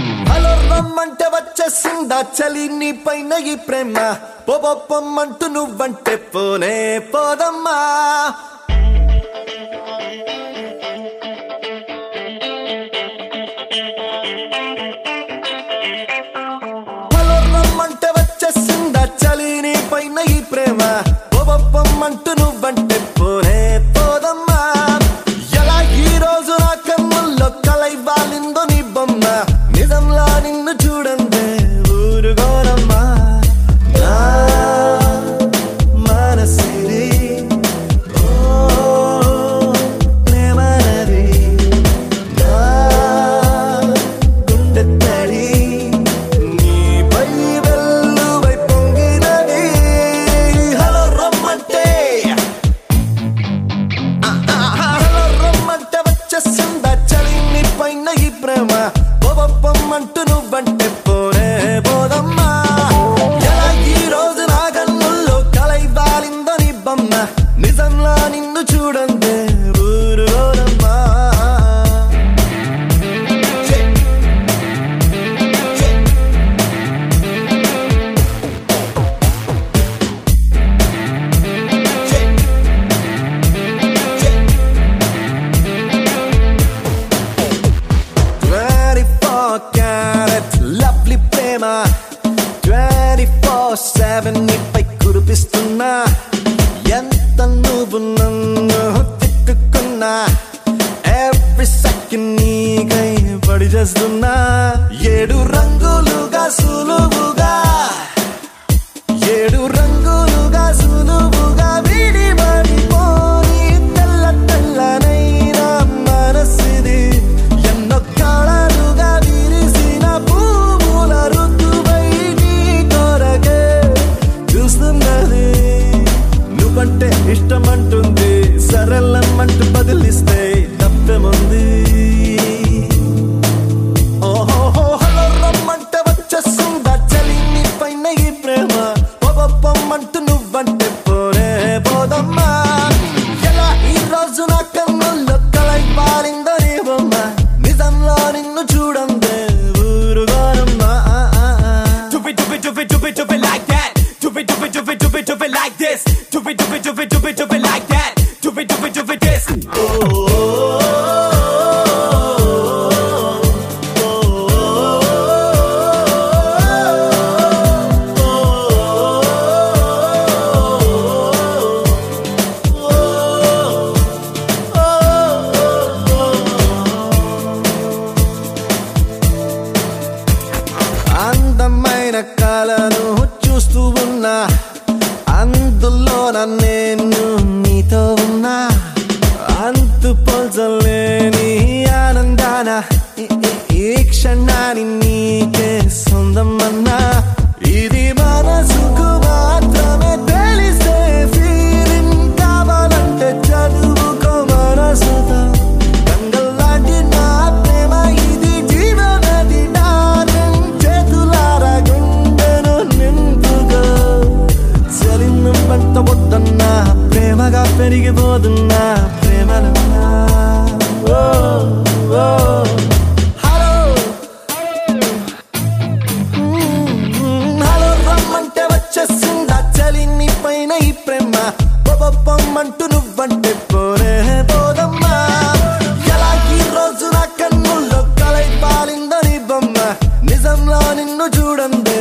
Hello రమ్మంటే వచ్చేసిందా చలి నీ పైన ఈ ప్రేమ పొమ్మంటూ నువ్వంటే పోనే పోదమ్మా హలో రమ్మంటే వచ్చేసిందా చలి నీ పైన ఈ ప్రేమ పొమ్మంటూ నువ్వంటే పోనే పోదమ్మా ఎలా ఈ రోజు నా కన్నుల్లో కలై వాలిందో నీ బొమ్మ నిజంలా నిన్ను చూడందే ఊరుగోరమ్మా నా మనసిరి ఓ ప్రేమనది నా గుండె తడి నీపై వెల్లువై పొంగినది హలో రమ్మంటే హలో రమ్మంటే వచ్చేసిందా చలి నీ పైన ఈ ప్రేమ పొమ్మంటూ నువ్వంటే పోరే పోదమ్మా ఎలా ఈ రోజు నా కన్నుల్లో కలై బాలిందో నీ బొమ్మ నిజంలా నిన్ను చూడందే ఊరులోనమ్మా Twenty-four carat lovely ప్రేమ ట్వంటీ ఫోర్ సెవెన్ నీపై కురిపిస్తున్నా ఎంత నువ్వు నన్ను తిట్టుకున్నా ఎవ్రీ సెకండ్ నీకై పడి చేస్తున్నా ఏడు రంగులుగా సులువుగా ఏడు రంగులుగా సులువుగా విడిపడిపోని తెల్ల తెల్లనైన మనసిది ఎన్నో కాలాలుగా విరిసిన పువ్వుల ఋతువై నీ కొరకే చూస్తున్నది నువ్వంటే ఇష్టమంటుంది సరళమ్మంటూ బదిలిస్తే తప్పేముంది ఓహో హలో రమ్మంటే వచ్చేస్తుందా చలి నీ పైన ఈ ప్రేమ పొమ్మంటూ నువ్వంటే పోరే పోదమ్మా ఎలా ఈ రోజు నా కన్నుల్లో కలై పారిందో నీ బొమ్మ నిజంలో నిన్ను చూడందే ఊరుగోరమ్మా Do it, do it, do it, do it, do it like that. Do it, do it, do it, do it, do it like this. Do it, do it, do it, do it, do it like that. Do it, do it, do it this. అందమైన కళను చూస్తూ ఉన్నా అందులో నేను నీతో ఉన్నా అంతు పోల్చలేని ఆనందాన ఈ- ఈ- ఈ క్షణాన్ని నీకే సొందమన్నా ఇది మనసుకు మాత్రమే తెలిసే ఫీలింగ్ కావాలంటే చదువుకో మనసుతో గంగల్లాంటి నా ప్రేమ ఇది జీవనది డార్లింగ్ చేతులారా గుండెను నింపుగా చలిను పంట వద్దన్నా ప్రేమగా పెరిగిపోతున్నా ప్రేమలన్నా ఓ ఓ హలో హలో రమ్మంటే వచ్చేసిందా చలి నీ పైన ఈ ప్రేమ పొమ్మంటూ నువ్వంటే పోరే పోదమ్మా ఎలా ఈ రోజు నా కన్నుల్లో కలై పాలిందో నీ బొమ్మ నిజంలో నిన్ను చూడందే